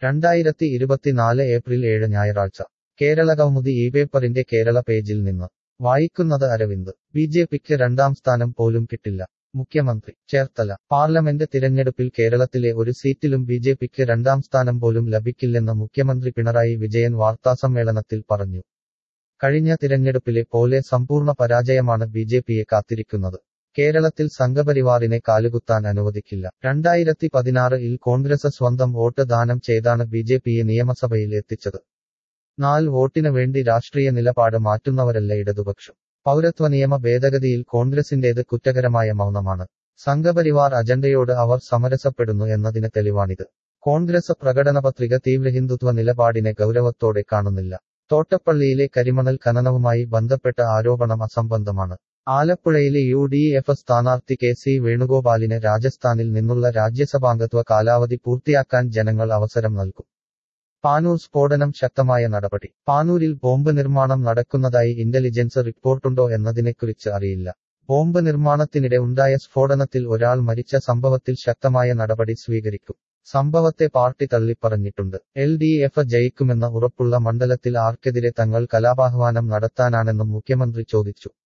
രണ്ടായിരത്തി ഇരുപത്തിനാല് ഏപ്രിൽ ഏഴ് ഞായറാഴ്ച കേരള കൗമുദി ഈ പേപ്പറിന്റെ കേരള പേജിൽ നിന്ന് വായിക്കുന്നത് അരവിന്ദ് ബി ജെ പിക്ക് രണ്ടാം സ്ഥാനം പോലും കിട്ടില്ല മുഖ്യമന്ത്രി ചേർത്തല പാർലമെന്റ് തിരഞ്ഞെടുപ്പിൽ കേരളത്തിലെ ഒരു സീറ്റിലും ബി ജെ പിക്ക് രണ്ടാം സ്ഥാനം പോലും ലഭിക്കില്ലെന്ന് മുഖ്യമന്ത്രി പിണറായി വിജയൻ വാർത്താസമ്മേളനത്തിൽ പറഞ്ഞു കഴിഞ്ഞ തിരഞ്ഞെടുപ്പിലെ പോലെ സമ്പൂർണ്ണ പരാജയമാണ് ബി ജെ പിയെ കാത്തിരിക്കുന്നത് കേരളത്തിൽ സംഘപരിവാറിനെ കാലുകുത്താൻ അനുവദിക്കില്ല രണ്ടായിരത്തി പതിനാറിൽ കോൺഗ്രസ് സ്വന്തം വോട്ട് ദാനം ചെയ്താണ് ബി ജെ പിയെ നിയമസഭയിൽ എത്തിച്ചത് നാല് വോട്ടിന് വേണ്ടി രാഷ്ട്രീയ നിലപാട് മാറ്റുന്നവരല്ല ഇടതുപക്ഷം പൗരത്വ നിയമ ഭേദഗതിയിൽ കോൺഗ്രസിന്റേത് കുറ്റകരമായ മൗനമാണ് സംഘപരിവാർ അജണ്ടയോട് അവർ സമരസപ്പെടുന്നു എന്നതിന് തെളിവാണിത് കോൺഗ്രസ് പ്രകടനപത്രിക തീവ്ര ഹിന്ദുത്വ നിലപാടിനെ ഗൗരവത്തോടെ കാണുന്നില്ല തോട്ടപ്പള്ളിയിലെ കരിമണൽ ഖനനവുമായി ബന്ധപ്പെട്ട ആരോപണം അസംബന്ധമാണ് ആലപ്പുഴയിലെ യു ഡി എഫ് സ്ഥാനാർത്ഥി കെ സി വേണുഗോപാലിന് രാജസ്ഥാനിൽ നിന്നുള്ള രാജ്യസഭാംഗത്വ കാലാവധി പൂർത്തിയാക്കാൻ ജനങ്ങൾ അവസരം നൽകും പാനൂർ സ്ഫോടനം ശക്തമായ നടപടി പാനൂരിൽ ബോംബ് നിർമ്മാണം നടക്കുന്നതായി ഇന്റലിജൻസ് റിപ്പോർട്ടുണ്ടോ എന്നതിനെക്കുറിച്ച് അറിയില്ല ബോംബ് നിർമ്മാണത്തിനിടെ ഉണ്ടായ സ്ഫോടനത്തിൽ ഒരാൾ മരിച്ച സംഭവത്തിൽ ശക്തമായ നടപടി സ്വീകരിക്കും സംഭവത്തെ പാർട്ടി തള്ളിപ്പറഞ്ഞിട്ടുണ്ട് എൽ ഡി എഫ് ജയിക്കുമെന്ന ഉറപ്പുള്ള മണ്ഡലത്തിൽ ആർക്കെതിരെ തങ്ങൾ കലാപാഹ്വാനം നടത്താനാണെന്നും മുഖ്യമന്ത്രി ചോദിച്ചു